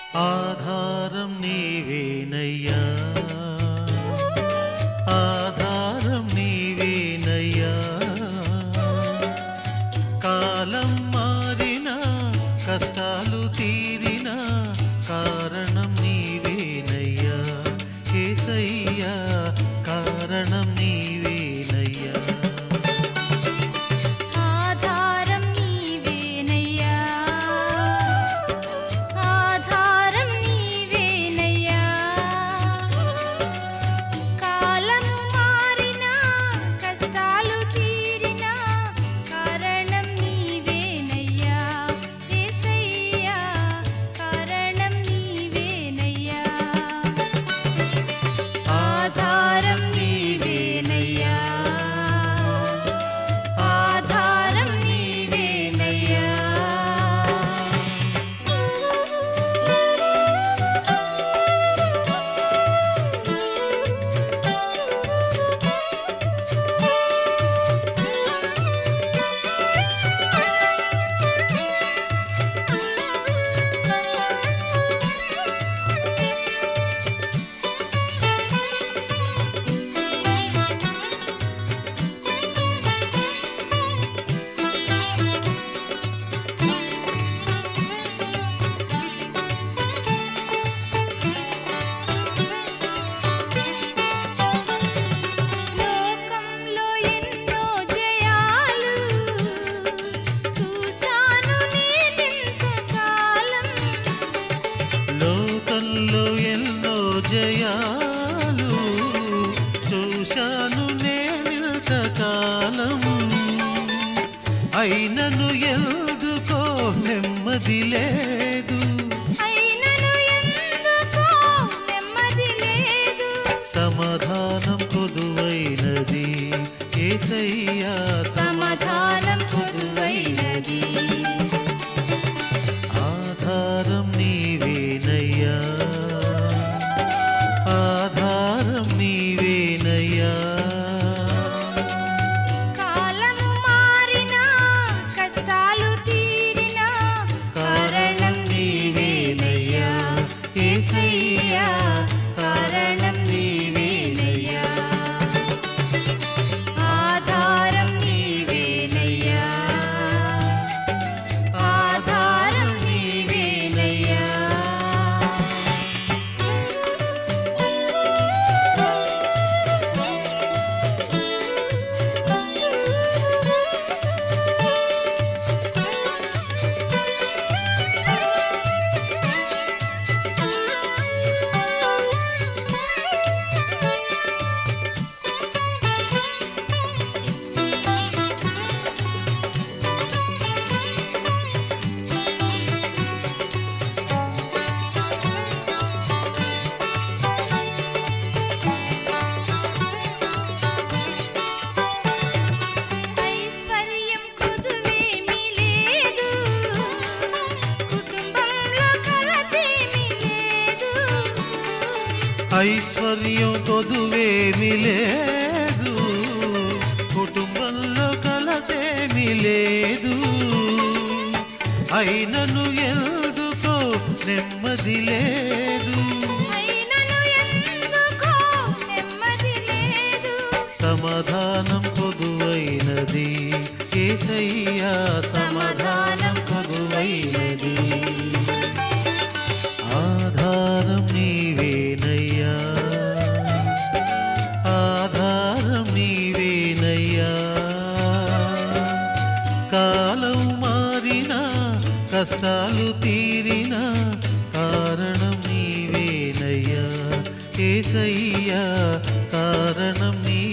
ఆధారం నీవేనయ్యా ఆధారం నీవేనయ్యా కాలం మారినా కష్టాలు తీరినా కారణం నీవేనయ్యా కేసయ్యా కారణం నీవేనయ్యా ఆధారం నీవేనయ్యా ఆధారం నీవేనయ్యా కాలం మారినా కష్టాలు తీరినా కారణం నీవేనయ్యా యేసయ్యా కారణం నీవేనయ్యా ఆధారం నీవేనయ్యా ఆధారం నీవేనయ్యా లోకంలో ఎన్నో జయాలు చూసాను నేనింతకాలం లోకంలో ఎన్నో జయాలు చూశాను నేనింతకాలం అయినను ఎందుకో నెమ్మది లేదు అయినను ఎందుకో నెమ్మది లేదు సమాధానం కొదువైనది ఏసయ్యా సమాధానం కొదువైనది ఆధారం నీవేనయ్యా ఆధారం నీవేనయ్యా కాలం మారినా కష్టాలు తీరినా కారణం నీవేనయ్యా యేసయ్యా కారణం నీవేనయ్యా ఆధారం నీవేనయ్యా ఆధారం నీవేనయ్యా ఐశ్వర్యం కొదువేమీ లేదు కుటుంబంలో కలతేమీ లేదు ఐశ్వర్యం కొదువేమి లేదు కుటుంబంలో కలతేమి లేదు అయినను ఎందుకో నెమ్మది లేదు అయినను ఎందుకో నెమ్మది లేదు సమాధానం కొదువైనది ఏసయ్యా సమాధానం కొదువైనది ఆధారం నీవేనయ్యా ఆధారం నీవేనయ్యా కాలం మారినా కష్టాలు తీరినా కారణం నీవేనయ్యా ఏసయ్యా కారణం నీ